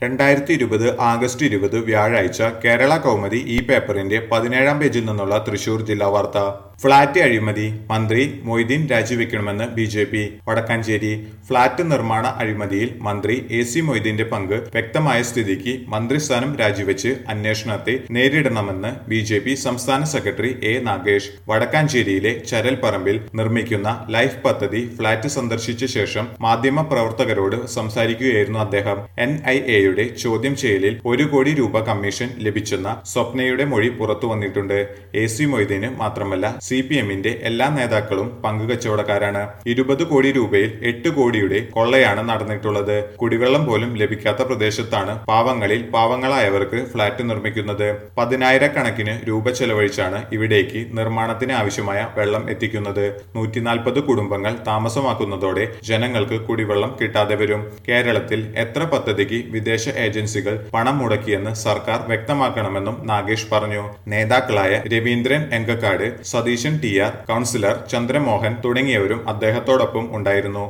രണ്ടായിരത്തി ഇരുപത് ആഗസ്റ്റ് ഇരുപത് വ്യാഴാഴ്ച കേരള കൗമുദി ഈ പേപ്പറിന്റെ പതിനേഴാം പേജിൽ നിന്നുള്ള തൃശൂർ ജില്ലാ വാർത്ത ഫ്ളാറ്റ് അഴിമതി മന്ത്രി മൊയ്തീൻ രാജിവെക്കണമെന്ന് B J P Vadakkanchery flat നിർമ്മാണ അഴിമതിയിൽ മന്ത്രി എ സി മൊയ്തീന്റെ പങ്ക് വ്യക്തമായ സ്ഥിതിക്ക് മന്ത്രിസ്ഥാനം രാജിവെച്ച് അന്വേഷണത്തെ നേരിടണമെന്ന് ബി ജെ പി സംസ്ഥാന സെക്രട്ടറി എ നാഗേഷ് വടക്കാഞ്ചേരിയിലെ ചരൽപ്പറമ്പിൽ നിർമ്മിക്കുന്ന ലൈഫ് പദ്ധതി ഫ്ളാറ്റ് സന്ദർശിച്ച ശേഷം മാധ്യമ പ്രവർത്തകരോട് സംസാരിക്കുകയായിരുന്നു അദ്ദേഹം എൻ ഐ എയുടെ ചോദ്യം ചെയ്യലിൽ ഒരു കോടി രൂപ കമ്മീഷൻ ലഭിച്ചെന്ന സ്വപ്നയുടെ മൊഴി പുറത്തു വന്നിട്ടുണ്ട് എ സി മൊയ്തീന് മാത്രമല്ല സി പി എമ്മിന്റെ എല്ലാ നേതാക്കളും പങ്കുകച്ചവടക്കാരാണ് ഇരുപത് കോടി രൂപയിൽ എട്ട് കോടിയുടെ കൊള്ളയാണ് നടന്നിട്ടുള്ളത് കുടിവെള്ളം പോലും ലഭിക്കാത്ത പ്രദേശത്താണ് പാവങ്ങളിൽ പാവങ്ങളായവർക്ക് ഫ്ളാറ്റ് നിർമ്മിക്കുന്നത് പതിനായിരക്കണക്കിന് രൂപ ചെലവഴിച്ചാണ് ഇവിടേക്ക് നിർമ്മാണത്തിന് ആവശ്യമായ വെള്ളം എത്തിക്കുന്നത് നൂറ്റിനാൽപ്പത് കുടുംബങ്ങൾ താമസമാക്കുന്നതോടെ ജനങ്ങൾക്ക് കുടിവെള്ളം കിട്ടാതെ വരും കേരളത്തിൽ എത്ര പദ്ധതിക്ക് വിദേശ ഏജൻസികൾ പണം മുടക്കിയെന്ന് സർക്കാർ വ്യക്തമാക്കണമെന്നും നാഗേഷ് പറഞ്ഞു നേതാക്കളായ Raveendran Enkakkad Satheesan T R councillor Chandramohan തുടങ്ങിയവരും അദ്ദേഹത്തോടൊപ്പം ഉണ്ടായിരുന്നു